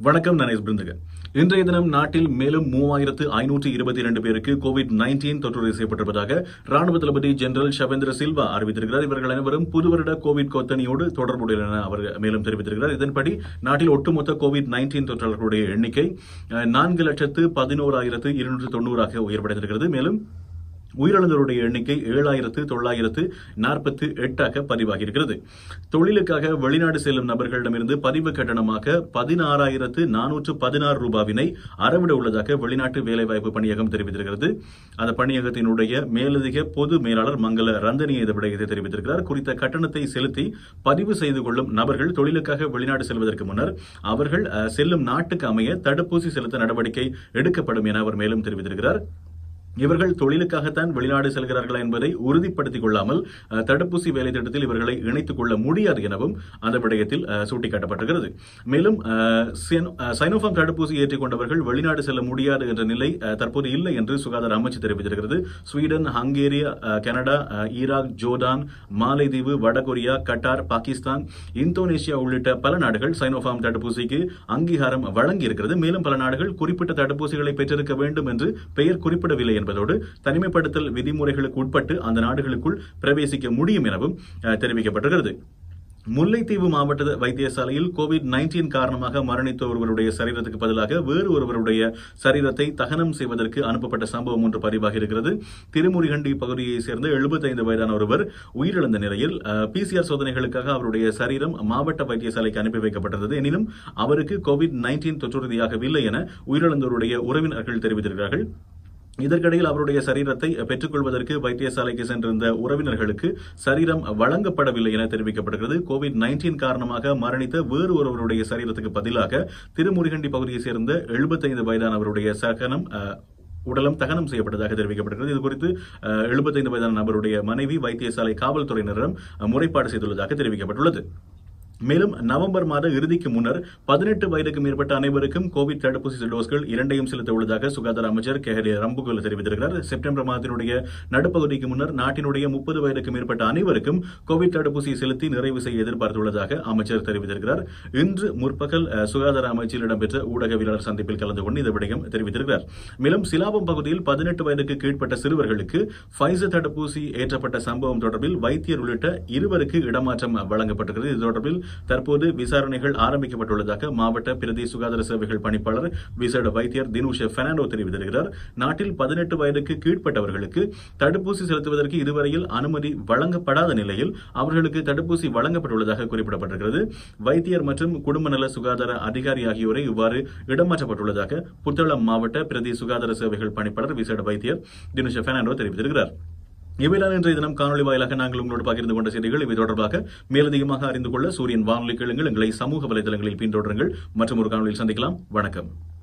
வணக்கம் நான் எஸ் பிருந்தகன் இன்றைய தினம் நாட்டில் மேலும் மூவாயிரத்து ஐநூற்று இருபத்தி இரண்டு பேருக்கு கோவிட் நைன்டீன் தொற்று செய்யப்பட்டிருப்பதாக ராணுவ தளபதி ஜெனரல் ஷவேந்திர சில்வா அறிவித்திருக்கிறார் இவர்கள் அனைவரும் புதுவருட கோவிட் கொத்தணியோடு தொடர்புடையனர் என அவர் மேலும் தெரிவித்திருக்கிறார் இதன்படி நாட்டில் ஒட்டுமொத்த கோவிட் நைன்டீன் தொற்றாளர்களுடைய எண்ணிக்கை அஹ், நான்கு லட்சத்து பதினோராயிரத்து இருநூற்று தொண்ணூறாக உயர்வடைந்திருக்கிறது மேலும் உயிரிழந்தவருடைய எண்ணிக்கை ஏழாயிரத்து தொள்ளாயிரத்து நாற்பத்து எட்டாக பதிவாகியிருக்கிறது தொழிலுக்காக வெளிநாடு செல்லும் நபர்களிடமிருந்து பதிவு கட்டணமாக பதினாறாயிரத்து நானூற்று பதினாறு ரூபாவினை அறவிட உள்ளதாக வெளிநாட்டு வேலைவாய்ப்பு பணியகம் தெரிவித்திருக்கிறது அந்த பணியகத்தினுடைய மேலதிக பொது மேலாளர் மங்கள ரந்தனி இந்த விடயத்தை தெரிவித்திருக்கிறார் குறித்த கட்டணத்தை செலுத்தி பதிவு செய்து கொள்ளும் நபர்கள் தொழிலுக்காக வெளிநாடு செல்வதற்கு முன்னர் அவர்கள் அஹ், செல்லும் நாட்டுக்கு அமைய தடுப்பூசி செலுத்த நடவடிக்கை எடுக்கப்படும் என அவர் மேலும் தெரிவித்திருக்கிறார் இவர்கள் தொழிலுக்காகத்தான் வெளிநாடு செல்கிறார்களா என்பதை உறுதிப்படுத்திக் கொள்ளாமல் அஹ், தடுப்பூசி வேலை திட்டத்தில் இவர்களை இணைத்துக் கொள்ள முடியாது எனவும் அந்த விடயத்தில் அஹ், சுட்டிக்காட்டப்பட்டிருக்கிறது மேலும் அஹ், சின்- அஹ், சைனோஃபார்ம் தடுப்பூசி ஏற்றுக்கொண்டவர்கள் வெளிநாடு செல்ல முடியாது என்ற நிலை அஹ், தற்போது இல்லை என்று சுகாதார அமைச்சு தெரிவித்திருக்கிறது ஸ்வீடன் ஹங்கேரி அஹ், கனடா அஹ், ஈராக் ஜோர்டான் மாலைதீவு வடகொரியா கட்டார் பாகிஸ்தான் இந்தோனேஷியா உள்ளிட்ட பல நாடுகள் சைனோஃபார்ம் தடுப்பூசிக்கு அங்கீகாரம் வழங்கியிருக்கிறது மேலும் பல நாடுகள் குறிப்பிட்ட தடுப்பூசிகளை பெற்றிருக்க வேண்டும் என்று பெயர் குறிப்பிடவில்லை என்பதோடு தனிமைப்படுத்தல் விதிமுறைகளுக்கு உட்பட்டு அந்த நாடுகளுக்குள் பிரவேசிக்க முடியும் எனவும் அஹ், தெரிவிக்கப்பட்டிருக்கிறது முல்லைத்தீவு மாவட்ட வைத்தியசாலையில் கோவிட் நைன்டீன் காரணமாக மரணித்த ஒருவருடைய சரீரத்துக்கு பதிலாக வேறு ஒருவருடைய சரீரத்தை தகனம் செய்வதற்கு அனுப்பப்பட்ட சம்பவம் ஒன்று பதிவாகி இருக்கிறது திருமுருகண்டி பகுதியைச் சேர்ந்த 75 வயதான ஒருவர் உயிரிழந்த நிலையில் பிசிஆர் சோதனைகளுக்காக அவருடைய சரீரம் மாவட்ட வைத்தியசாலைக்கு அனுப்பி வைக்கப்பட்டிருந்தது எனினும் அவருக்கு கோவிட் நைன்டீன் தொற்றுறுதியாகவில்லை என உயிரிழந்தோருடைய உறவினர்கள் தெரிவித்திருக்கிறார்கள் இதற்கிடையில் அவருடைய சரீரத்தை பெற்றுக்கொள்வதற்கு வைத்தியசாலைக்கு சென்றிருந்த உறவினர்களுக்கு சரீரம் வழங்கப்படவில்லை என தெரிவிக்கப்படுகிறது கோவிட் நைன்டீன் காரணமாக மரணித்த வேறு ஒருவருடைய சரீரத்துக்கு பதிலாக திருமுருகண்டி பகுதியைச் சேர்ந்த 75 வயதானவருடைய சகனம் அஹ், உடலம் தகனம் செய்யப்பட்டதாக தெரிவிக்கப்படுகிறது இது குறித்து அஹ், 75 வயதான நபருடைய மனைவி வைத்தியசாலை காவல்துறையினரிடம் அஹ், முறைப்பாடு செய்துள்ளதாக தெரிவிக்கப்பட்டுள்ளது மேலும் நவம்பர் மாத இறுதிக்கு முன்னர் பதினெட்டு வயதுக்கு மேற்பட்ட அனைவருக்கும் கோவிட் தடுப்பூசி டோஸ்கள் இரண்டையும் செலுத்த உள்ளதாக சுகாதார அமைச்சர் கெஹரி ரம்புகுல் தெரிவித்திருக்கிறார் செப்டம்பர் மாதத்தினுடைய நடுப்பகுதிக்கு முன்னர் நாட்டினுடைய முப்பது வயதுக்கு மேற்பட்ட அனைவருக்கும் கோவிட் தடுப்பூசியை செலுத்தி நிறைவு செய்ய எதிர்பார்த்துள்ளதாக அமைச்சர் தெரிவித்திருக்கிறார் இன்று முற்பகல் அஹ், சுகாதார அமைச்சில் இடம்பெற்ற ஊடகவியலாளர் சந்திப்பில் கலந்து கொண்டு இந்த விடயம் தெரிவித்திருக்கிறார் மேலும் சிலாபம் பகுதியில் பதினெட்டு வயதுக்கு கீழ்ப்பட்ட சிறுவர்களுக்கு ஃபைசர் தடுப்பூசி ஏற்றப்பட்ட சம்பவம் தொடர்பில் வைத்தியர் உள்ளிட்ட இருவருக்கு இடமாற்றம் வழங்கப்பட்டிருக்கிறது இது தொடர்பில் தற்போது விசாரணைகள் ஆரம்பிக்கப்பட்டுள்ளதாக மாவட்ட பிரதி சுகாதார சேவைகள் பணிப்பாளர் விசேட வைத்தியர் தினுஷ பெர்னாண்டோ தெரிவித்திருக்கிறார் நாட்டில் பதினெட்டு வயதுக்கு கீழ்ப்பட்டவர்களுக்கு தடுப்பூசி செலுத்துவதற்கு இதுவரையில் அனுமதி வழங்கப்படாத நிலையில் அவர்களுக்கு தடுப்பூசி வழங்கப்பட்டுள்ளதாக குறிப்பிடப்பட்டிருக்கிறது வைத்தியர் மற்றும் குடும்ப நல சுகாதார அதிகாரி ஆகியோரை இவ்வாறு இடமாற்றப்பட்டுள்ளதாக புத்தளம் மாவட்ட பிரதி சுகாதார சேவைகள் பணிப்பாளர் விசேட வைத்தியர் தினுஷ பெர்னாண்டோ தெரிவித்திருக்கிறார் இவைதான் இன்றைய தினம் காணொலி வாயிலாக நாங்கள் உங்களோடு பகிர்ந்து கொண்ட செய்திகள் இவை தொடர்பாக மேலதிகமாக அறிந்து கொள்ள சூரியன் வானொலி கேளுங்கள் எங்களை சமூக வலைதளங்களில் பின்தொடருங்கள் மற்றும் ஒரு காணொலியில் சந்திக்கலாம் வணக்கம்